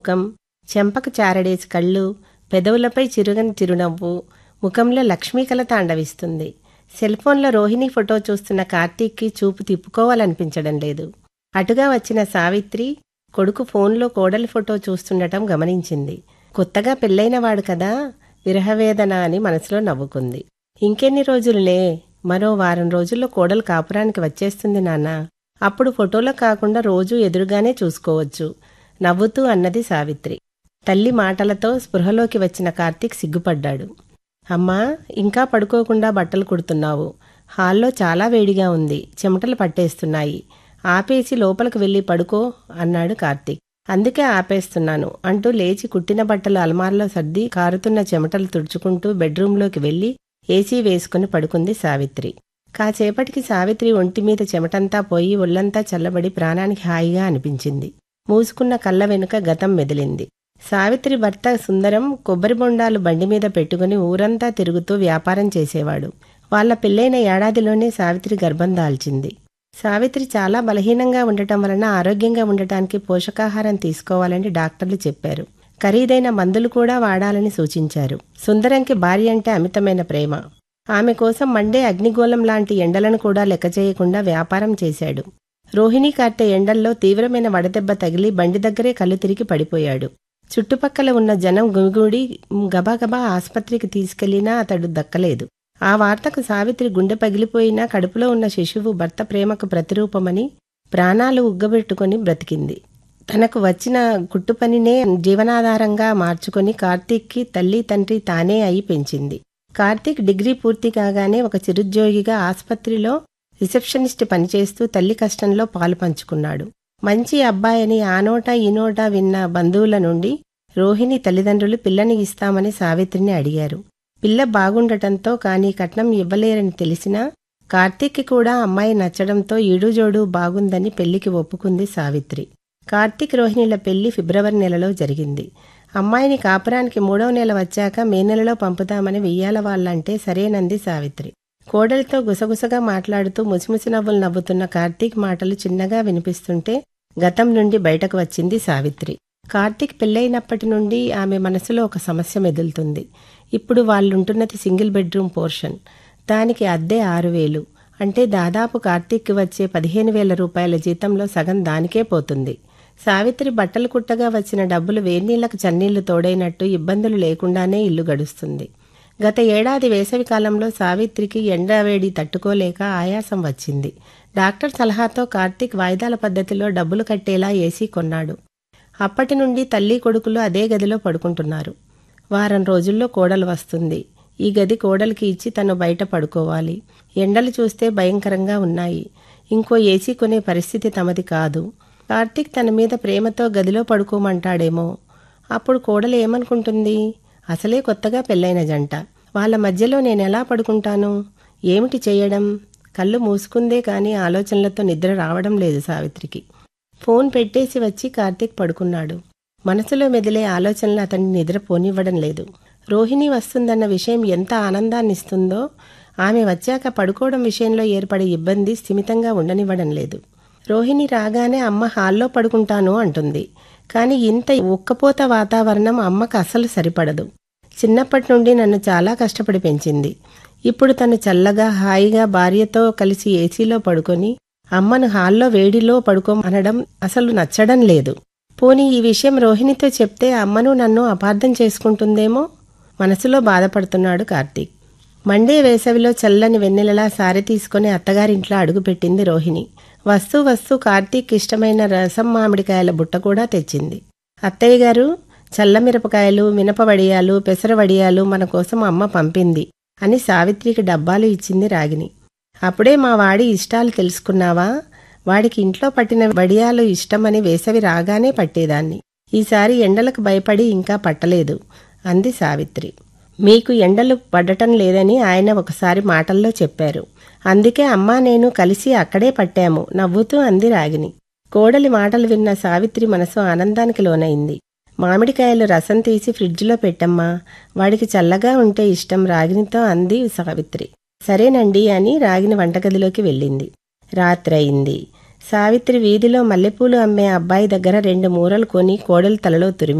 ముఖం చెంపకు చారడేసి కళ్ళు పెదవులపై చిరుగని చిరునవ్వు ముఖంలో లక్ష్మీకళ తాండవిస్తుంది సెల్ఫోన్లో రోహిణి ఫోటో చూస్తున్న కార్తీక్కి చూపు తిప్పుకోవాలనిపించడం లేదు అటుగా వచ్చిన సావిత్రి కొడుకు ఫోన్లో కోడలి ఫోటో చూస్తుండటం గమనించింది కొత్తగా పెళ్ళైనవాడు కదా విరహవేదన అని మనసులో నవ్వుకుంది ఇంకెన్ని రోజులులే మరో వారం రోజుల్లో కోడలు కాపురానికి వచ్చేస్తుంది నాన్న అప్పుడు ఫోటోలో కాకుండా రోజూ ఎదురుగానే చూసుకోవచ్చు నవ్వుతూ అన్నది సావిత్రి తల్లి మాటలతో స్పృహలోకి వచ్చిన కార్తీక్ సిగ్గుపడ్డాడు అమ్మా ఇంకా పడుకోకుండా బట్టలు కుడుతున్నావు హాల్లో చాలా వేడిగా ఉంది చెమటలు పట్టేస్తున్నాయి ఆపేసి లోపలికి వెళ్ళి పడుకో అన్నాడు కార్తీక్ అందుకే ఆపేస్తున్నాను అంటూ లేచి కుట్టిన బట్టలు అల్మార్లో సర్ది కారుతున్న చెమటలు తుడుచుకుంటూ బెడ్రూంలోకి వెళ్లి ఏసీ వేసుకుని పడుకుంది సావిత్రి కాసేపటికి సావిత్రి ఒంటి మీద చెమటంతా పోయి ఒళ్లంతా చల్లబడి ప్రాణానికి హాయిగా అనిపించింది మూసుకున్న కళ్ళ వెనుక గతం మెదిలింది సావిత్రి భర్త సుందరం కొబ్బరి బొండాలు బండి మీద పెట్టుకుని ఊరంతా తిరుగుతూ వ్యాపారం చేసేవాడు వాళ్ల పెళ్లైన ఏడాదిలోనే సావిత్రి గర్భం దాల్చింది సావిత్రి చాలా బలహీనంగా ఉండటం వలన ఆరోగ్యంగా ఉండటానికి పోషకాహారం తీసుకోవాలని డాక్టర్లు చెప్పారు ఖరీదైన మందులు కూడా వాడాలని సూచించారు సుందరంకి భార్య అంటే అమితమైన ప్రేమ ఆమె కోసం మండే అగ్నిగోళం లాంటి ఎండలను కూడా లెక్క చేయకుండా వ్యాపారం చేశాడు రోహిణి కార్తె ఎండల్లో తీవ్రమైన వడదెబ్బ తగిలి బండి దగ్గరే కళ్ళు తిరిగి పడిపోయాడు చుట్టుపక్కల ఉన్న జనం గుమిగూడి గబాగబా ఆస్పత్రికి తీసుకెళ్లినా అతడు దక్కలేదు ఆ వార్తకు సావిత్రి గుండె పగిలిపోయినా కడుపులో ఉన్న శిశువు భర్త ప్రేమకు ప్రతిరూపమని ప్రాణాలు ఉగ్గబెట్టుకుని బ్రతికింది తనకు వచ్చిన కుట్టు పనినే జీవనాధారంగా మార్చుకుని కార్తీక్కి తల్లి తండ్రి తానే అయి పెంచింది కార్తీక్ డిగ్రీ పూర్తి కాగానే ఒక చిరుద్యోగిగా ఆస్పత్రిలో రిసెప్షనిస్ట్ పనిచేస్తూ తల్లి కష్టంలో పాలు పంచుకున్నాడు మంచి అబ్బాయని ఆ నోట ఈ నోట విన్న బంధువుల నుండి రోహిణి తల్లిదండ్రులు పిల్లని ఇస్తామని సావిత్రిని అడిగారు పిల్ల బాగుండటంతో కానీ కట్నం ఇవ్వలేరని తెలిసినా కార్తీక్కి కూడా అమ్మాయి నచ్చడంతో ఈడుజోడు బాగుందని పెళ్లికి ఒప్పుకుంది సావిత్రి కార్తీక్ రోహిణిల పెళ్లి ఫిబ్రవరి నెలలో జరిగింది అమ్మాయిని కాపురానికి మూడవ నెల వచ్చాక మే నెలలో పంపుతామని వెయ్యాల వాళ్ళంటే సరేనంది సావిత్రి కోడలితో గుసగుసగా మాట్లాడుతూ ముసిముసి నవ్వులు నవ్వుతున్న కార్తీక్ మాటలు చిన్నగా వినిపిస్తుంటే గతం నుండి బయటకు వచ్చింది సావిత్రి కార్తీక్ పెళ్ళైనప్పటి నుండి ఆమె మనసులో ఒక సమస్య మెదులుతుంది ఇప్పుడు వాళ్ళుంటున్నది సింగిల్ బెడ్రూమ్ పోర్షన్ దానికి అద్దె ఆరు వేలు అంటే దాదాపు కార్తీక్కి వచ్చే పదిహేను వేల రూపాయల జీతంలో సగం దానికే పోతుంది సావిత్రి బట్టలు కుట్టగా వచ్చిన డబ్బులు వేన్నీళ్లకు చన్నీళ్లు తోడైనట్టు ఇబ్బందులు లేకుండానే ఇల్లు గడుస్తుంది గత ఏడాది వేసవి కాలంలో సావిత్రికి ఎండవేడి తట్టుకోలేక ఆయాసం వచ్చింది డాక్టర్ సలహాతో కార్తీక్ వాయిదాల పద్ధతిలో డబ్బులు కట్టేలా ఏసీ కొన్నాడు అప్పటి నుండి తల్లి కొడుకులు అదే గదిలో పడుకుంటున్నారు వారం రోజుల్లో కోడలు వస్తుంది ఈ గది కోడలికి ఇచ్చి తను బయట పడుకోవాలి ఎండలు చూస్తే భయంకరంగా ఉన్నాయి ఇంకో ఏసీ కొనే పరిస్థితి తమది కాదు కార్తీక్ తన మీద ప్రేమతో గదిలో పడుకోమంటాడేమో అప్పుడు కోడలు ఏమనుకుంటుంది అసలే కొత్తగా పెళ్ళైన జంట వాళ్ళ మధ్యలో నేనెలా పడుకుంటాను ఏమిటి చేయడం కళ్ళు మూసుకుందే కానీ ఆలోచనలతో నిద్ర రావడం లేదు సావిత్రికి ఫోన్ పెట్టేసి వచ్చి కార్తీక్ పడుకున్నాడు మనసులో మెదిలే ఆలోచనలు అతన్ని నిద్రపోనివ్వడం లేదు రోహిణి వస్తుందన్న విషయం ఎంత ఆనందాన్నిస్తుందో ఆమె వచ్చాక పడుకోవడం విషయంలో ఏర్పడే ఇబ్బంది స్థిమితంగా ఉండనివ్వడం లేదు రోహిణి రాగానే అమ్మ హాల్లో పడుకుంటాను అంటుంది కానీ ఇంత ఉక్కపోత వాతావరణం అమ్మకు అసలు సరిపడదు చిన్నప్పటి నుండి నన్ను చాలా కష్టపడి పెంచింది ఇప్పుడు తను చల్లగా హాయిగా భార్యతో కలిసి ఏసీలో పడుకొని అమ్మను హాల్లో వేడిలో పడుకోమనడం అసలు నచ్చడం లేదు పోనీ ఈ విషయం రోహిణితో చెప్తే అమ్మను నన్ను అపార్థం చేసుకుంటుందేమో మనసులో బాధపడుతున్నాడు కార్తీక్ మండే వేసవిలో చల్లని వెన్నెలలా సారి తీసుకుని అత్తగారింట్లో అడుగుపెట్టింది రోహిణి వస్తూ వస్తూ కార్తీక్ ఇష్టమైన రసం మామిడికాయల బుట్ట కూడా తెచ్చింది అత్తయ్య గారు చల్లమిరపకాయలు మినపవడియాలు పెసరవడియాలు మన కోసం అమ్మ పంపింది అని సావిత్రికి డబ్బాలు ఇచ్చింది రాగిని అప్పుడే మా వాడి ఇష్టాలు తెలుసుకున్నావా వాడికి ఇంట్లో పట్టిన వడియాలు ఇష్టమని వేసవి రాగానే పట్టేదాన్ని ఈసారి ఎండలకు భయపడి ఇంకా పట్టలేదు అంది సావిత్రి మీకు ఎండలు పడటం లేదని ఆయన ఒకసారి మాటల్లో చెప్పారు అందుకే అమ్మా నేను కలిసి అక్కడే పట్టాము నవ్వుతూ అంది రాగిని కోడలి మాటలు విన్న సావిత్రి మనసు ఆనందానికి లోనైంది మామిడికాయలు రసం తీసి ఫ్రిడ్జ్లో పెట్టమ్మా వాడికి చల్లగా ఉంటే ఇష్టం రాగినితో అంది సావిత్రి సరేనండి అని రాగిని వంటగదిలోకి వెళ్ళింది రాత్రయింది సావిత్రి వీధిలో మల్లెపూలు అమ్మే అబ్బాయి దగ్గర రెండు మూరలు కొని కోడలు తలలో తురిమి